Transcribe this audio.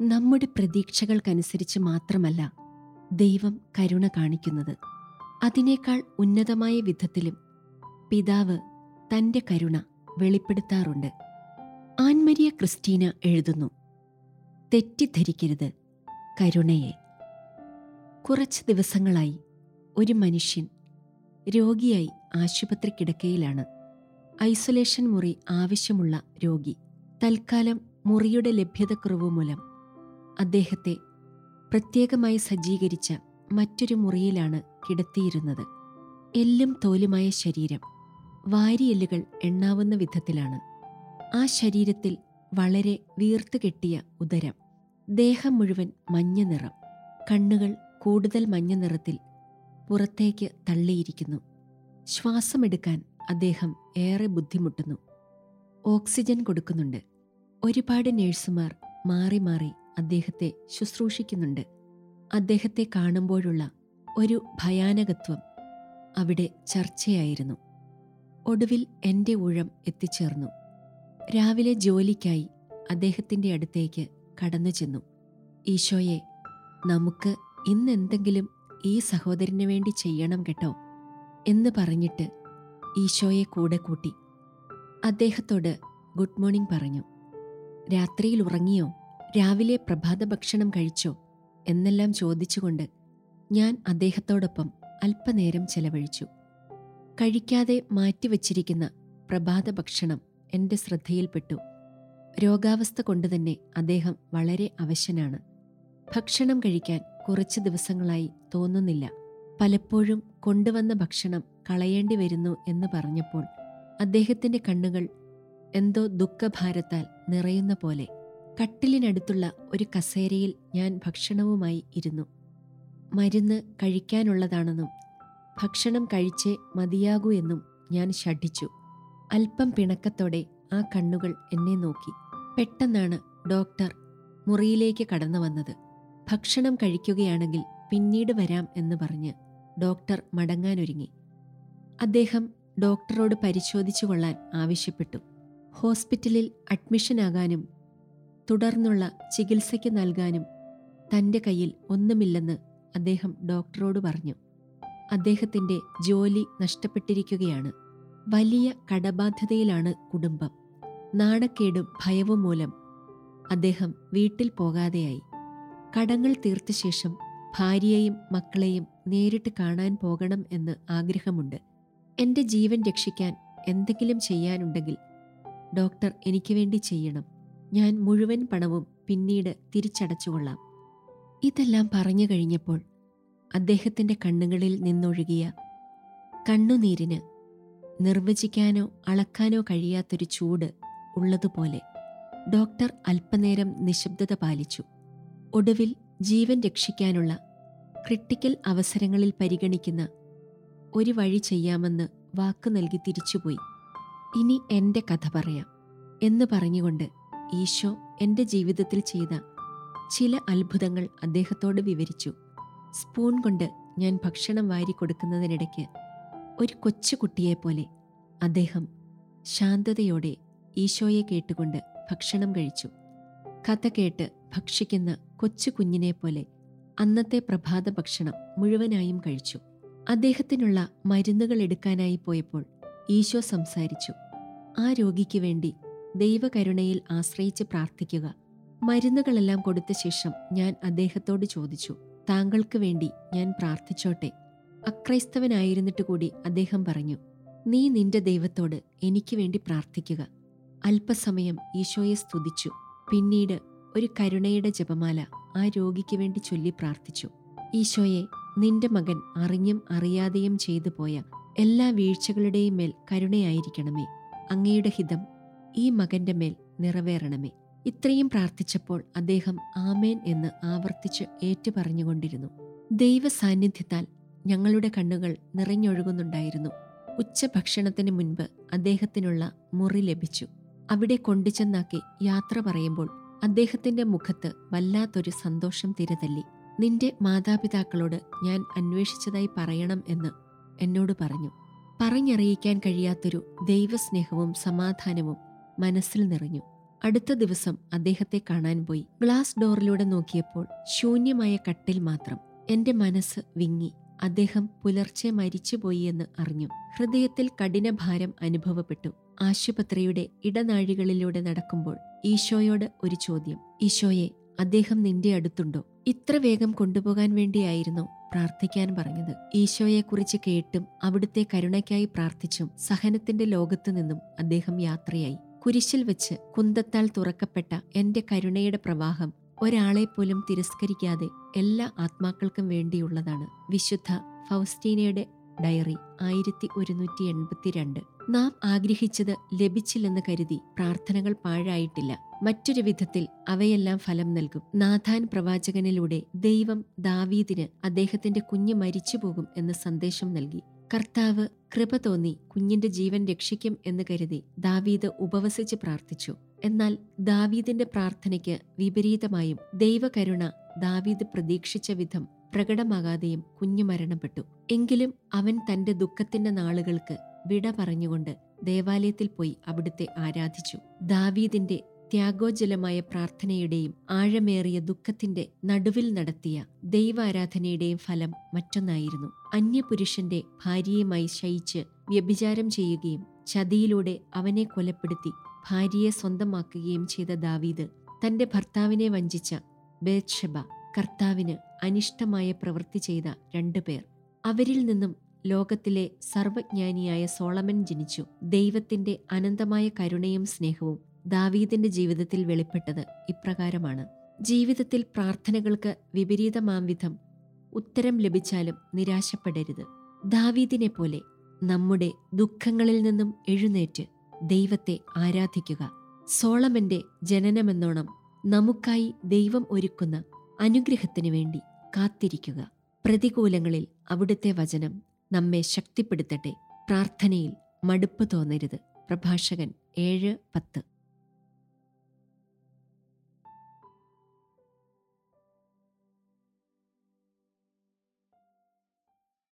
നമ്മുടെ പ്രതീക്ഷകൾക്കനുസരിച്ച് മാത്രമല്ല ദൈവം കരുണ കാണിക്കുന്നത് അതിനേക്കാൾ ഉന്നതമായ വിധത്തിലും പിതാവ് തന്റെ കരുണ വെളിപ്പെടുത്താറുണ്ട് ആൻമരിയ ക്രിസ്റ്റീന എഴുതുന്നു തെറ്റിദ്ധരിക്കരുത് കരുണയെ കുറച്ച് ദിവസങ്ങളായി ഒരു മനുഷ്യൻ രോഗിയായി ആശുപത്രി കിടക്കയിലാണ് ഐസൊലേഷൻ മുറി ആവശ്യമുള്ള രോഗി തൽക്കാലം മുറിയുടെ ലഭ്യതക്കുറവ് മൂലം അദ്ദേഹത്തെ പ്രത്യേകമായി സജ്ജീകരിച്ച മറ്റൊരു മുറിയിലാണ് കിടത്തിയിരുന്നത് എല്ലും തോലുമായ ശരീരം വാരിയെല്ലുകൾ എണ്ണാവുന്ന വിധത്തിലാണ് ആ ശരീരത്തിൽ വളരെ വീർത്തു കെട്ടിയ ഉദരം ദേഹം മുഴുവൻ മഞ്ഞ നിറം കണ്ണുകൾ കൂടുതൽ മഞ്ഞ നിറത്തിൽ പുറത്തേക്ക് തള്ളിയിരിക്കുന്നു ശ്വാസമെടുക്കാൻ അദ്ദേഹം ഏറെ ബുദ്ധിമുട്ടുന്നു ഓക്സിജൻ കൊടുക്കുന്നുണ്ട് ഒരുപാട് നഴ്സുമാർ മാറി മാറി അദ്ദേഹത്തെ ശുശ്രൂഷിക്കുന്നുണ്ട് അദ്ദേഹത്തെ കാണുമ്പോഴുള്ള ഒരു ഭയാനകത്വം അവിടെ ചർച്ചയായിരുന്നു ഒടുവിൽ എൻ്റെ ഊഴം എത്തിച്ചേർന്നു രാവിലെ ജോലിക്കായി അദ്ദേഹത്തിൻ്റെ അടുത്തേക്ക് കടന്നു ചെന്നു ഈശോയെ നമുക്ക് ഇന്നെന്തെങ്കിലും ഈ സഹോദരന് വേണ്ടി ചെയ്യണം കേട്ടോ എന്ന് പറഞ്ഞിട്ട് ഈശോയെ കൂടെ കൂട്ടി അദ്ദേഹത്തോട് ഗുഡ് മോർണിംഗ് പറഞ്ഞു രാത്രിയിൽ ഉറങ്ങിയോ രാവിലെ പ്രഭാത ഭക്ഷണം കഴിച്ചോ എന്നെല്ലാം ചോദിച്ചുകൊണ്ട് ഞാൻ അദ്ദേഹത്തോടൊപ്പം അല്പനേരം ചെലവഴിച്ചു കഴിക്കാതെ മാറ്റിവച്ചിരിക്കുന്ന പ്രഭാത ഭക്ഷണം എൻ്റെ ശ്രദ്ധയിൽപ്പെട്ടു രോഗാവസ്ഥ കൊണ്ടുതന്നെ അദ്ദേഹം വളരെ അവശനാണ് ഭക്ഷണം കഴിക്കാൻ കുറച്ച് ദിവസങ്ങളായി തോന്നുന്നില്ല പലപ്പോഴും കൊണ്ടുവന്ന ഭക്ഷണം കളയേണ്ടി വരുന്നു എന്ന് പറഞ്ഞപ്പോൾ അദ്ദേഹത്തിന്റെ കണ്ണുകൾ എന്തോ ദുഃഖഭാരത്താൽ നിറയുന്ന പോലെ കട്ടിലിനടുത്തുള്ള ഒരു കസേരയിൽ ഞാൻ ഭക്ഷണവുമായി ഇരുന്നു മരുന്ന് കഴിക്കാനുള്ളതാണെന്നും ഭക്ഷണം കഴിച്ചേ മതിയാകൂ എന്നും ഞാൻ ശഠിച്ചു അല്പം പിണക്കത്തോടെ ആ കണ്ണുകൾ എന്നെ നോക്കി പെട്ടെന്നാണ് ഡോക്ടർ മുറിയിലേക്ക് കടന്നു വന്നത് ഭക്ഷണം കഴിക്കുകയാണെങ്കിൽ പിന്നീട് വരാം എന്ന് പറഞ്ഞ് ഡോക്ടർ മടങ്ങാനൊരുങ്ങി അദ്ദേഹം ഡോക്ടറോട് പരിശോധിച്ചു കൊള്ളാൻ ആവശ്യപ്പെട്ടു ഹോസ്പിറ്റലിൽ അഡ്മിഷനാകാനും തുടർന്നുള്ള ചികിത്സയ്ക്ക് നൽകാനും തൻ്റെ കയ്യിൽ ഒന്നുമില്ലെന്ന് അദ്ദേഹം ഡോക്ടറോട് പറഞ്ഞു അദ്ദേഹത്തിൻ്റെ ജോലി നഷ്ടപ്പെട്ടിരിക്കുകയാണ് വലിയ കടബാധ്യതയിലാണ് കുടുംബം നാണക്കേടും ഭയവും മൂലം അദ്ദേഹം വീട്ടിൽ പോകാതെയായി കടങ്ങൾ തീർത്ത ശേഷം ഭാര്യയെയും മക്കളെയും നേരിട്ട് കാണാൻ പോകണം എന്ന് ആഗ്രഹമുണ്ട് എൻ്റെ ജീവൻ രക്ഷിക്കാൻ എന്തെങ്കിലും ചെയ്യാനുണ്ടെങ്കിൽ ഡോക്ടർ എനിക്ക് വേണ്ടി ചെയ്യണം ഞാൻ മുഴുവൻ പണവും പിന്നീട് തിരിച്ചടച്ചുകൊള്ളാം ഇതെല്ലാം പറഞ്ഞു കഴിഞ്ഞപ്പോൾ അദ്ദേഹത്തിൻ്റെ കണ്ണുകളിൽ നിന്നൊഴുകിയ കണ്ണുനീരിന് നിർവചിക്കാനോ അളക്കാനോ കഴിയാത്തൊരു ചൂട് ഉള്ളതുപോലെ ഡോക്ടർ അല്പനേരം നിശബ്ദത പാലിച്ചു ഒടുവിൽ ജീവൻ രക്ഷിക്കാനുള്ള ക്രിട്ടിക്കൽ അവസരങ്ങളിൽ പരിഗണിക്കുന്ന ഒരു വഴി ചെയ്യാമെന്ന് വാക്ക് നൽകി തിരിച്ചുപോയി ഇനി എൻ്റെ കഥ പറയാം എന്ന് പറഞ്ഞുകൊണ്ട് ഈശോ എൻ്റെ ജീവിതത്തിൽ ചെയ്ത ചില അത്ഭുതങ്ങൾ അദ്ദേഹത്തോട് വിവരിച്ചു സ്പൂൺ കൊണ്ട് ഞാൻ ഭക്ഷണം വാരി കൊടുക്കുന്നതിനിടയ്ക്ക് ഒരു കൊച്ചു കുട്ടിയെപ്പോലെ അദ്ദേഹം ശാന്തതയോടെ ഈശോയെ കേട്ടുകൊണ്ട് ഭക്ഷണം കഴിച്ചു കഥ കേട്ട് ഭക്ഷിക്കുന്ന കൊച്ചു കുഞ്ഞിനെ പോലെ അന്നത്തെ പ്രഭാത ഭക്ഷണം മുഴുവനായും കഴിച്ചു അദ്ദേഹത്തിനുള്ള മരുന്നുകൾ എടുക്കാനായി പോയപ്പോൾ ഈശോ സംസാരിച്ചു ആ രോഗിക്ക് വേണ്ടി ദൈവകരുണയിൽ ആശ്രയിച്ച് പ്രാർത്ഥിക്കുക മരുന്നുകളെല്ലാം കൊടുത്ത ശേഷം ഞാൻ അദ്ദേഹത്തോട് ചോദിച്ചു താങ്കൾക്ക് വേണ്ടി ഞാൻ പ്രാർത്ഥിച്ചോട്ടെ അക്രൈസ്തവനായിരുന്നിട്ട് കൂടി അദ്ദേഹം പറഞ്ഞു നീ നിന്റെ ദൈവത്തോട് എനിക്ക് വേണ്ടി പ്രാർത്ഥിക്കുക അല്പസമയം ഈശോയെ സ്തുതിച്ചു പിന്നീട് ഒരു കരുണയുടെ ജപമാല ആ രോഗിക്ക് വേണ്ടി ചൊല്ലി പ്രാർത്ഥിച്ചു ഈശോയെ നിന്റെ മകൻ അറിഞ്ഞും അറിയാതെയും ചെയ്തു പോയ എല്ലാ വീഴ്ചകളുടെയും മേൽ കരുണയായിരിക്കണമേ അങ്ങയുടെ ഹിതം ഈ മകന്റെ മേൽ നിറവേറണമേ ഇത്രയും പ്രാർത്ഥിച്ചപ്പോൾ അദ്ദേഹം ആമേൻ എന്ന് ആവർത്തിച്ച് ഏറ്റുപറഞ്ഞുകൊണ്ടിരുന്നു ദൈവ സാന്നിധ്യത്താൽ ഞങ്ങളുടെ കണ്ണുകൾ നിറഞ്ഞൊഴുകുന്നുണ്ടായിരുന്നു ഉച്ചഭക്ഷണത്തിന് മുൻപ് അദ്ദേഹത്തിനുള്ള മുറി ലഭിച്ചു അവിടെ കൊണ്ടുചെന്നാക്കി യാത്ര പറയുമ്പോൾ അദ്ദേഹത്തിന്റെ മുഖത്ത് വല്ലാത്തൊരു സന്തോഷം തിരതല്ലി നിന്റെ മാതാപിതാക്കളോട് ഞാൻ അന്വേഷിച്ചതായി പറയണം എന്ന് എന്നോട് പറഞ്ഞു പറഞ്ഞറിയിക്കാൻ കഴിയാത്തൊരു ദൈവസ്നേഹവും സമാധാനവും മനസ്സിൽ നിറഞ്ഞു അടുത്ത ദിവസം അദ്ദേഹത്തെ കാണാൻ പോയി ഗ്ലാസ് ഡോറിലൂടെ നോക്കിയപ്പോൾ ശൂന്യമായ കട്ടിൽ മാത്രം എന്റെ മനസ്സ് വിങ്ങി അദ്ദേഹം പുലർച്ചെ മരിച്ചുപോയി എന്ന് അറിഞ്ഞു ഹൃദയത്തിൽ കഠിനഭാരം അനുഭവപ്പെട്ടു ആശുപത്രിയുടെ ഇടനാഴികളിലൂടെ നടക്കുമ്പോൾ ഈശോയോട് ഒരു ചോദ്യം ഈശോയെ അദ്ദേഹം നിന്റെ അടുത്തുണ്ടോ ഇത്ര വേഗം കൊണ്ടുപോകാൻ വേണ്ടിയായിരുന്നു പ്രാർത്ഥിക്കാൻ പറഞ്ഞത് ഈശോയെക്കുറിച്ച് കേട്ടും അവിടുത്തെ കരുണയ്ക്കായി പ്രാർത്ഥിച്ചും സഹനത്തിന്റെ ലോകത്തു നിന്നും അദ്ദേഹം യാത്രയായി കുരിശിൽ വെച്ച് കുന്തത്താൽ തുറക്കപ്പെട്ട എന്റെ കരുണയുടെ പ്രവാഹം ഒരാളെ പോലും തിരസ്കരിക്കാതെ എല്ലാ ആത്മാക്കൾക്കും വേണ്ടിയുള്ളതാണ് വിശുദ്ധ ഫൗസ്റ്റീനയുടെ ഡയറി ആയിരത്തി ഒരുന്നൂറ്റി എൺപത്തിരണ്ട് നാം ആഗ്രഹിച്ചത് ലഭിച്ചില്ലെന്ന് കരുതി പ്രാർത്ഥനകൾ പാഴായിട്ടില്ല മറ്റൊരു വിധത്തിൽ അവയെല്ലാം ഫലം നൽകും നാഥാൻ പ്രവാചകനിലൂടെ ദൈവം ദാവീദിന് അദ്ദേഹത്തിന്റെ കുഞ്ഞ് മരിച്ചുപോകും എന്ന് സന്ദേശം നൽകി കർത്താവ് കൃപ തോന്നി കുഞ്ഞിന്റെ ജീവൻ രക്ഷിക്കും എന്ന് കരുതി ദാവീദ് ഉപവസിച്ച് പ്രാർത്ഥിച്ചു എന്നാൽ ദാവീദിന്റെ പ്രാർത്ഥനയ്ക്ക് വിപരീതമായും ദൈവകരുണ ദാവീദ് പ്രതീക്ഷിച്ച വിധം പ്രകടമാകാതെയും കുഞ്ഞു മരണപ്പെട്ടു എങ്കിലും അവൻ തന്റെ ദുഃഖത്തിന്റെ നാളുകൾക്ക് വിട പറഞ്ഞുകൊണ്ട് ദേവാലയത്തിൽ പോയി അവിടുത്തെ ആരാധിച്ചു ദാവീദിന്റെ ത്യാഗോജലമായ പ്രാർത്ഥനയുടെയും ആഴമേറിയ ദുഃഖത്തിന്റെ നടുവിൽ നടത്തിയ ദൈവാരാധനയുടെയും ഫലം മറ്റൊന്നായിരുന്നു അന്യപുരുഷന്റെ ഭാര്യയുമായി ശയിച്ച് വ്യഭിചാരം ചെയ്യുകയും ചതിയിലൂടെ അവനെ കൊലപ്പെടുത്തി ഭാര്യയെ സ്വന്തമാക്കുകയും ചെയ്ത ദാവീദ് തന്റെ ഭർത്താവിനെ വഞ്ചിച്ച ബേത്ഷബ കർത്താവിന് അനിഷ്ടമായ പ്രവൃത്തി ചെയ്ത രണ്ടുപേർ അവരിൽ നിന്നും ലോകത്തിലെ സർവജ്ഞാനിയായ സോളമൻ ജനിച്ചു ദൈവത്തിന്റെ അനന്തമായ കരുണയും സ്നേഹവും ദാവീദിന്റെ ജീവിതത്തിൽ വെളിപ്പെട്ടത് ഇപ്രകാരമാണ് ജീവിതത്തിൽ പ്രാർത്ഥനകൾക്ക് വിപരീതമാം വിധം ഉത്തരം ലഭിച്ചാലും നിരാശപ്പെടരുത് ദാവീദിനെ പോലെ നമ്മുടെ ദുഃഖങ്ങളിൽ നിന്നും എഴുന്നേറ്റ് ദൈവത്തെ ആരാധിക്കുക സോളമന്റെ ജനനമെന്നോണം നമുക്കായി ദൈവം ഒരുക്കുന്ന അനുഗ്രഹത്തിനു വേണ്ടി കാത്തിരിക്കുക പ്രതികൂലങ്ങളിൽ അവിടുത്തെ വചനം നമ്മെ ശക്തിപ്പെടുത്തട്ടെ പ്രാർത്ഥനയിൽ മടുപ്പ് തോന്നരുത് പ്രഭാഷകൻ ഏഴ് പത്ത്